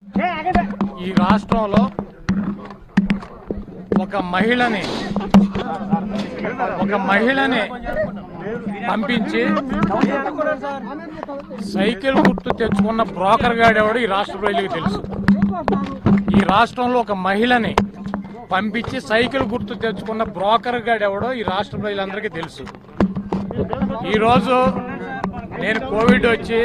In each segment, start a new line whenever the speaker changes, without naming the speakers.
ఈ రాష్ట్రంలో ఒక మహిళని ఒక మహిళని పంపించి సైకిల్ గుర్తు తెచ్చుకున్న బ్రోకర్ గాడు ఎవడో ఈ రాష్ట్ర ప్రజలకు తెలుసు ఈ రాష్ట్రంలో ఒక మహిళని పంపించి సైకిల్ గుర్తు తెచ్చుకున్న బ్రోకర్ గాడు ఎవడో ఈ రాష్ట్ర ప్రజలందరికీ తెలుసు ఈరోజు నేను కోవిడ్ వచ్చి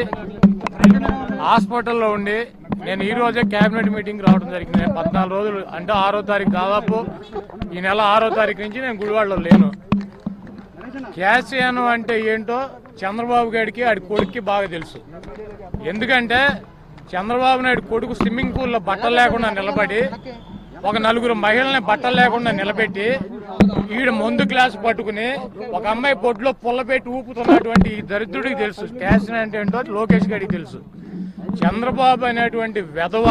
హాస్పిటల్లో ఉండి నేను ఈ రోజే కేబినెట్ మీటింగ్ రావడం జరిగింది నేను పద్నాలుగు రోజులు అంటే ఆరో తారీఖు దాదాపు ఈ నెల ఆరో తారీఖు నుంచి నేను గుడివాడలో లేను క్యాసియాను అంటే ఏంటో చంద్రబాబు గారికి ఆడి కొడుక్కి బాగా తెలుసు ఎందుకంటే చంద్రబాబు నాయుడు కొడుకు స్విమ్మింగ్ పూల్లో బట్టలు లేకుండా నిలబడి ఒక నలుగురు మహిళల్ని బట్టలు లేకుండా నిలబెట్టి ఈడ ముందు గ్లాస్ పట్టుకుని ఒక అమ్మాయి పొట్టులో పుల్ల పెట్టి ఊపుతున్నటువంటి ఈ దరిద్రుడికి తెలుసు క్యాసిన్ అంటే ఏంటో లోకేష్ గారికి తెలుసు చంద్రబాబు అనేటువంటి వెధవ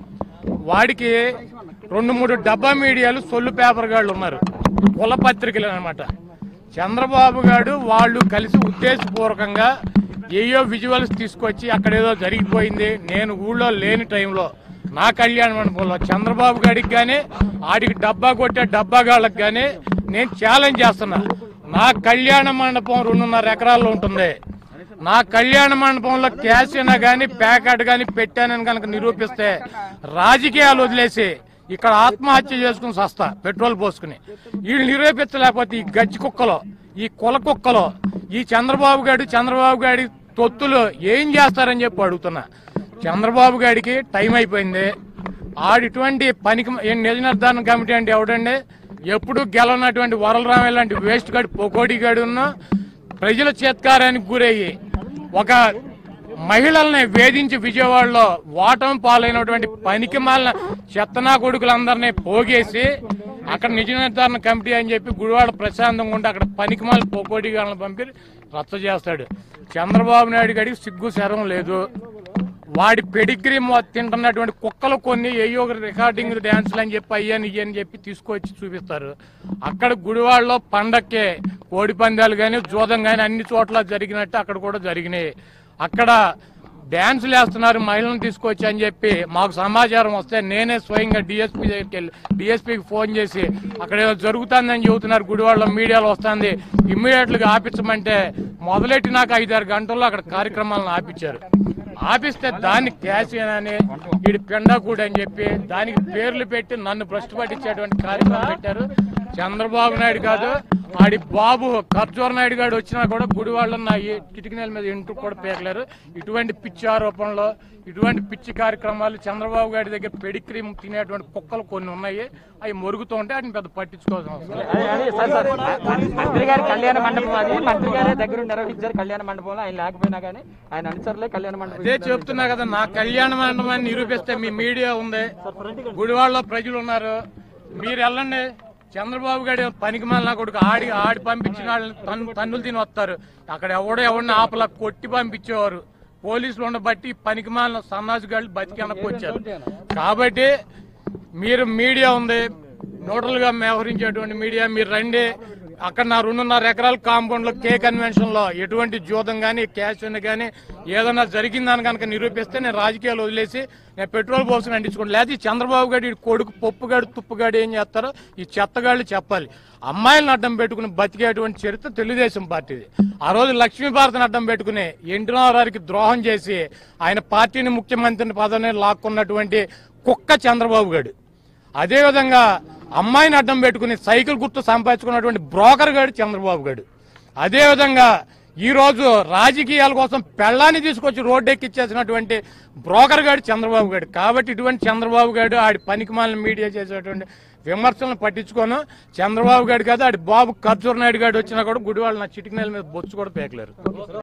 వాడికి రెండు మూడు డబ్బా మీడియాలు సొల్లు పేపర్ గాళ్ళు ఉన్నారు కుల పత్రికలు అనమాట చంద్రబాబు గారు వాళ్ళు కలిసి ఉద్దేశపూర్వకంగా ఏయో విజువల్స్ తీసుకొచ్చి అక్కడ ఏదో జరిగిపోయింది నేను ఊళ్ళో లేని టైంలో నా కళ్యాణ మండపంలో చంద్రబాబు గారికి కానీ ఆడికి డబ్బా కొట్టే డబ్బా గాళ్ళకి కానీ నేను ఛాలెంజ్ చేస్తున్నా నా కళ్యాణ మండపం రెండున్నర ఎకరాల్లో ఉంటుంది నా కళ్యాణ మండపంలో క్యాసినా గాని ప్యాకెట్ గాని పెట్టానని కనుక నిరూపిస్తే రాజకీయాలు వదిలేసి ఇక్కడ ఆత్మహత్య చేసుకుని సస్తా పెట్రోల్ పోసుకుని వీళ్ళు నిరూపించలేకపోతే ఈ గజ్జి కుక్కలో ఈ కుల కుక్కలో ఈ చంద్రబాబు గారు చంద్రబాబు గారి తొత్తులు ఏం చేస్తారని చెప్పి అడుగుతున్నా చంద్రబాబు గారికి టైం అయిపోయింది ఆడిటువంటి పనికి ఏం నిజ నిర్ధారణ కమిటీ అంటే ఎవడండి ఎప్పుడు గెలవనటువంటి వరలరామ లాంటి వేస్ట్ గాడి పొకోడి గాడున్న ప్రజల చేత్కారానికి గురయ్యి ఒక మహిళల్ని వేధించి విజయవాడలో ఓటమి పాలైనటువంటి పనికి మాలిన చెత్తనా కొడుకులందరినీ పోగేసి అక్కడ నిజ నిర్ధారణ కమిటీ అని చెప్పి గుడివాడ ప్రశాంతంగా ఉండి అక్కడ పనికి మాలిన పొకోడి గాళ్ళని పంపి రచ్చ చేస్తాడు చంద్రబాబు నాయుడు గడికి సిగ్గు శరం లేదు వాడి పెడిగ్రీ తింటున్నటువంటి కుక్కలు కొన్ని ఏయో రికార్డింగ్ డ్యాన్సులు అని చెప్పి అయ్యని ఇయ్యని చెప్పి తీసుకొచ్చి చూపిస్తారు అక్కడ గుడివాడలో పండక్కే కోడి పందాలు కానీ జూదం కానీ అన్ని చోట్ల జరిగినట్టు అక్కడ కూడా జరిగినాయి అక్కడ డ్యాన్సులు వేస్తున్నారు మహిళలను తీసుకొచ్చి అని చెప్పి మాకు సమాచారం వస్తే నేనే స్వయంగా డిఎస్పీ దగ్గరికి వెళ్ళి డిఎస్పీకి ఫోన్ చేసి అక్కడ ఏదో జరుగుతుందని చెబుతున్నారు గుడివాడలో మీడియాలో వస్తుంది ఇమ్మీడియట్ గా ఆపించమంటే మొదలెట్టి నాకు ఐదారు గంటల్లో అక్కడ కార్యక్రమాలను ఆపించారు ఆపిస్తే దాన్ని క్యాషియన్ అని వీడి పెండాకూడి అని చెప్పి దానికి పేర్లు పెట్టి నన్ను భ్రష్టు పట్టించేటువంటి కార్యక్రమం పెట్టారు చంద్రబాబు నాయుడు కాదు ఆడి బాబు ఖర్జూర నాయుడు గారు వచ్చినా కూడా గుడివాళ్ళ నా ఈ కిటికీల మీద ఇంటూ కూడా పేర్లేరు ఇటువంటి పిచ్చి ఆరోపణలు ఇటువంటి పిచ్చి కార్యక్రమాలు చంద్రబాబు గారి దగ్గర పెడిక్రీమ్ తినేటువంటి కుక్కలు కొన్ని ఉన్నాయి అవి మొరుగుతూ ఉంటే వాటిని పెద్ద పట్టించుకోవాల్సిన అవసరం లేదు.
అదే, అదే, సార్, సార్, మంత్రి గారి కళ్యాణ మండపం అది మంత్రి గారే దగ్గర నిర్వహించారు కళ్యాణ మండపంలో ఆయన లేకపోయినా కానీ ఆయన అనుచరులే కళ్యాణ మండపం
అదే చెప్తున్నా కదా నా కళ్యాణ మండపాన్ని నిరూపిస్తే మీ మీడియా ఉంది గుడివాడలో ప్రజలు ఉన్నారు మీరు వెళ్ళండి చంద్రబాబు గారి పనికి నా కొడుకు ఆడి ఆడి పంపించిన వాళ్ళని తన్ను తన్నులు తిని వస్తారు అక్కడ ఎవడో ఎవరిని ఆపలా కొట్టి పంపించేవారు పోలీసులు ఉండబట్టి పనికి మాలిన సన్నాసి గాళ్ళు బతికి వెనక్కి వచ్చారు కాబట్టి మీరు మీడియా ఉంది న్యూట్రల్ గా వ్యవహరించేటువంటి మీడియా మీరు రండి అక్కడ నా రెండున్నర ఎకరాల కాంపౌండ్ లో కే కన్వెన్షన్ లో ఎటువంటి జూదం గానీ క్యాష్ గానీ ఏదైనా జరిగిందని కనుక నిరూపిస్తే నేను రాజకీయాలు వదిలేసి నేను పెట్రోల్ పోసుకుని అంటించుకోండి లేదా ఈ చంద్రబాబు గారి ఈ కొడుకు పప్పుగాడు తుప్పుగాడు ఏం చేస్తారో ఈ చెత్తగాళ్ళు చెప్పాలి అమ్మాయిలను అడ్డం పెట్టుకుని బతికేటువంటి చరిత్ర తెలుగుదేశం పార్టీది ఆ రోజు లక్ష్మీభారతిని అడ్డం పెట్టుకుని ఎన్టీ రామారావుకి ద్రోహం చేసి ఆయన పార్టీని ముఖ్యమంత్రిని పదవిని లాక్కున్నటువంటి కుక్క చంద్రబాబు గారు అదేవిధంగా అమ్మాయిని అడ్డం పెట్టుకుని సైకిల్ గుర్తు సంపాదించుకున్నటువంటి బ్రోకర్ గాడు చంద్రబాబు గారు అదేవిధంగా ఈ రోజు రాజకీయాల కోసం పెళ్ళాన్ని తీసుకొచ్చి రోడ్డు ఎక్కిచ్చేసినటువంటి బ్రోకర్ గాడు చంద్రబాబు గారు కాబట్టి ఇటువంటి చంద్రబాబు గారు ఆడి పనికి మీడియా చేసేటువంటి విమర్శలను పట్టించుకోను చంద్రబాబు గారు కాదు ఆడి బాబు ఖర్జూర్ నాయుడు గారు వచ్చినా కూడా గుడివాళ్ళ నా చిటికి నెల మీద బొచ్చు కూడా పేకలేరు